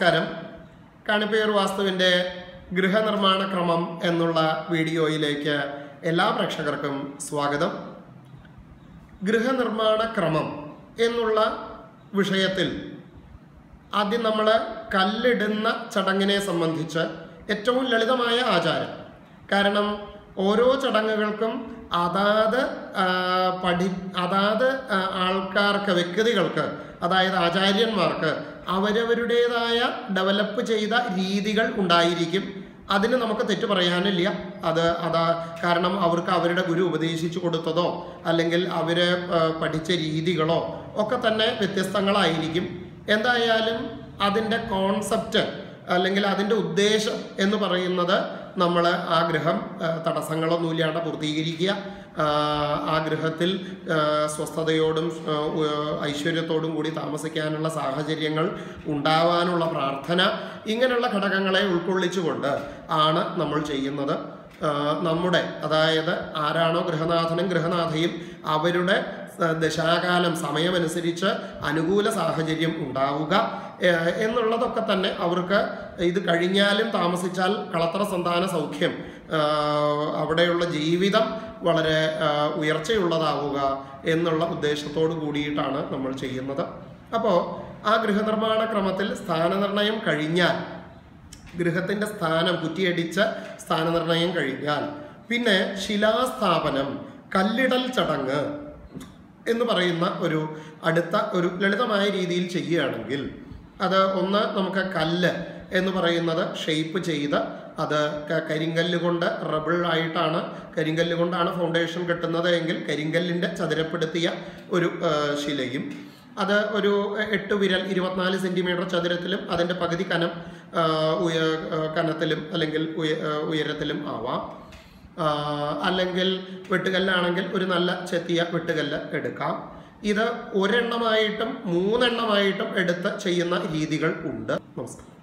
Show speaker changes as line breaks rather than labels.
നമസ്കാരം കാണിപ്പേർ വാസ്തുവിൻ്റെ ഗൃഹനിർമ്മാണ ക്രമം എന്നുള്ള വീഡിയോയിലേക്ക് എല്ലാ പ്രേക്ഷകർക്കും സ്വാഗതം ഗൃഹനിർമ്മാണ ക്രമം എന്നുള്ള വിഷയത്തിൽ ആദ്യം നമ്മൾ കല്ലിടുന്ന ചടങ്ങിനെ സംബന്ധിച്ച് ഏറ്റവും ലളിതമായ ആചാരം കാരണം ഓരോ ചടങ്ങുകൾക്കും അതാത് ആ, പഠി അതാത് ആ, ആൾക്കാർക്ക് വ്യക്തികൾക്ക് അതായത് ആചാര്യന്മാർക്ക് അവരവരുടേതായ ഡെവലപ്പ് ചെയ്ത രീതികൾ ഉണ്ടായിരിക്കും അതിന് നമുക്ക് തെറ്റ് പറയാനില്ല അത് അതാ കാരണം അവർക്ക് അവരുടെ ഗുരു ഉപദേശിച്ചു കൊടുത്തതോ അല്ലെങ്കിൽ അവർ പഠിച്ച രീതികളോ ഒക്കെ തന്നെ വ്യത്യസ്തങ്ങളായിരിക്കും എന്തായാലും അതിൻ്റെ കോൺസെപ്റ്റ് അല്ലെങ്കിൽ അതിൻ്റെ ഉദ്ദേശം എന്ന് പറയുന്നത് നമ്മൾ ആ ഗൃഹം ആ, തടസ്സങ്ങളൊന്നുമില്ലാണ്ട് പൂർത്തീകരിക്കുക ആ, ആ ഗൃഹത്തിൽ ആ, സ്വസ്ഥതയോടും ആ, ഉ- ഐശ്വര്യത്തോടും കൂടി താമസിക്കാനുള്ള സാഹചര്യങ്ങൾ ഉണ്ടാവാനുള്ള പ്രാർത്ഥന ഇങ്ങനെയുള്ള ഘടകങ്ങളെ ഉൾക്കൊള്ളിച്ചുകൊണ്ട് ആണ് നമ്മൾ ചെയ്യുന്നത് ആ, നമ്മുടെ അതായത് ആരാണോ ഗൃഹനാഥനും ഗൃഹനാഥയും അവരുടെ സ- ദശാകാലം സമയമനുസരിച്ച് അനുകൂല സാഹചര്യം ഉണ്ടാവുക ഏഹ് എന്നുള്ളതൊക്കെ തന്നെ അവർക്ക് ഇത് കഴിഞ്ഞാലും താമസിച്ചാൽ കളത്ര സന്താന സൗഖ്യം ആഹ് അവിടെയുള്ള ജീവിതം വളരെ ആഹ് ഉയർച്ചയുള്ളതാവുക എന്നുള്ള ഉദ്ദേശത്തോടു കൂടിയിട്ടാണ് നമ്മൾ ചെയ്യുന്നത് അപ്പോൾ ആ ഗൃഹനിർമ്മാണ ക്രമത്തിൽ സ്ഥാനനിർണയം കഴിഞ്ഞാൽ ഗൃഹത്തിന്റെ സ്ഥാനം കുറ്റിയടിച്ച് സ്ഥാനനിർണയം കഴിഞ്ഞാൽ പിന്നെ ശിലാസ്ഥാപനം കല്ലിടൽ ചടങ്ങ് എന്ന് പറയുന്ന ഒരു അടുത്ത ഒരു ലളിതമായ രീതിയിൽ ചെയ്യുകയാണെങ്കിൽ അത് ഒന്ന് നമുക്ക് കല്ല് എന്ന് പറയുന്നത് ഷെയ്പ്പ് ചെയ്ത് അത് ക- കരിങ്കല്ല് കൊണ്ട് റബിൾ ആയിട്ടാണ് കരിങ്കല്ല് കൊണ്ടാണ് ഫൗണ്ടേഷൻ കെട്ടുന്നത് എങ്കിൽ കരിങ്കല്ലിൻ്റെ ചതുരപ്പെടുത്തിയ ഒരു ആ, ശിലയും അത് ഒരു എട്ട് വിരൽ ഇരുപത്തിനാല് സെൻറ്റിമീറ്റർ ചതുരത്തിലും അതിൻ്റെ പകുതി കനം ആ, ഉയ ആ, കനത്തിലും അല്ലെങ്കിൽ ഉയ ആ, ഉയരത്തിലും ആവാം ആ, അല്ലെങ്കിൽ വെട്ടുകല്ലാണെങ്കിൽ ഒരു നല്ല ചെത്തിയ വെട്ടുകല്ല് എടുക്കാം ഇത് ഒരെണ്ണമായിട്ടും മൂന്നെണ്ണമായിട്ടും എടുത്ത് ചെയ്യുന്ന രീതികൾ ഉണ്ട് നമസ്കാരം